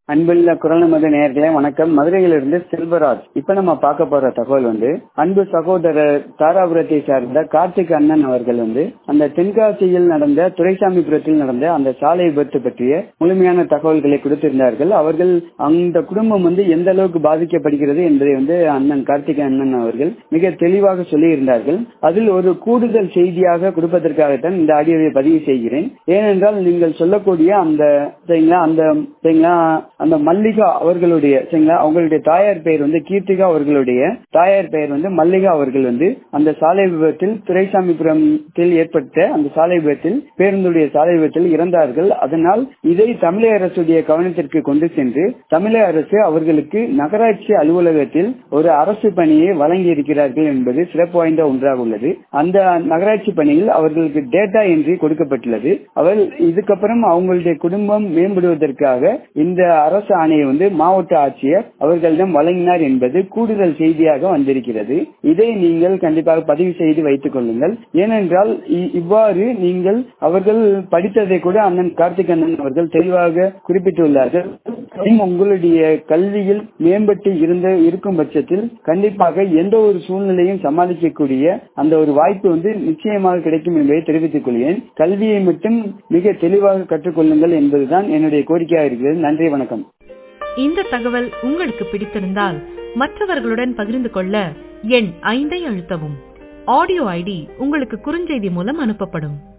அன்புள்ள குரல் நமது நேயர்களே வணக்கம் மதுரையிலிருந்து செல்வராஜ் இப்ப நம்ம பார்க்க போற தகவல் வந்து அன்பு சகோதரர் தாராபுரத்தை சார்ந்த கார்த்திக் அண்ணன் அவர்கள் வந்து அந்த தென்காசியில் நடந்த துரைசாமிபுரத்தில் நடந்த அந்த சாலை விபத்து பற்றிய முழுமையான தகவல்களை கொடுத்திருந்தார்கள் அவர்கள் அந்த குடும்பம் வந்து எந்த அளவுக்கு பாதிக்கப்படுகிறது என்பதை வந்து அண்ணன் கார்த்திக் அண்ணன் அவர்கள் மிக தெளிவாக சொல்லியிருந்தார்கள் அதில் ஒரு கூடுதல் செய்தியாக கொடுப்பதற்காகத்தான் இந்த ஆடியோவை பதிவு செய்கிறேன் ஏனென்றால் நீங்கள் சொல்லக்கூடிய அந்த சரிங்களா அந்த சரிங்களா அந்த மல்லிகா அவர்களுடைய சரிங்களா அவங்களுடைய தாயார் பெயர் வந்து கீர்த்திகா அவர்களுடைய தாயார் பெயர் வந்து மல்லிகா அவர்கள் வந்து அந்த சாலை விபத்தில் துரைசாமிபுரத்தில் ஏற்பட்ட அந்த சாலை விபத்தில் பேருந்துடைய சாலை விபத்தில் இறந்தார்கள் அதனால் இதை தமிழக அரசுடைய கவனத்திற்கு கொண்டு சென்று தமிழக அரசு அவர்களுக்கு நகராட்சி அலுவலகத்தில் ஒரு அரசு பணியை வழங்கி இருக்கிறார்கள் என்பது சிறப்பு வாய்ந்த ஒன்றாக உள்ளது அந்த நகராட்சி பணியில் அவர்களுக்கு டேட்டா என்ட்ரி கொடுக்கப்பட்டுள்ளது அவர் இதுக்கப்புறம் அவங்களுடைய குடும்பம் மேம்படுவதற்காக இந்த அரசு ஆணையை வந்து மாவட்ட ஆட்சியர் அவர்களிடம் வழங்கினார் என்பது கூடுதல் செய்தியாக வந்திருக்கிறது இதை நீங்கள் கண்டிப்பாக பதிவு செய்து வைத்துக் கொள்ளுங்கள் ஏனென்றால் இவ்வாறு நீங்கள் அவர்கள் படித்ததை கூட அண்ணன் கார்த்திக் அண்ணன் அவர்கள் தெளிவாக குறிப்பிட்டுள்ளார்கள் உங்களுடைய கல்வியில் மேம்பட்டு இருந்த இருக்கும் பட்சத்தில் கண்டிப்பாக எந்த ஒரு சூழ்நிலையும் சமாளிக்கக்கூடிய அந்த ஒரு வாய்ப்பு வந்து நிச்சயமாக கிடைக்கும் என்பதை தெரிவித்துக் கொள்கிறேன் கல்வியை மட்டும் மிக தெளிவாக கற்றுக்கொள்ளுங்கள் என்பதுதான் என்னுடைய கோரிக்கையாக இருக்கிறது நன்றி வணக்கம் இந்த தகவல் உங்களுக்கு பிடித்திருந்தால் மற்றவர்களுடன் பகிர்ந்து கொள்ள எண் ஐந்தை அழுத்தவும் ஆடியோ ஐடி உங்களுக்கு குறுஞ்செய்தி மூலம் அனுப்பப்படும்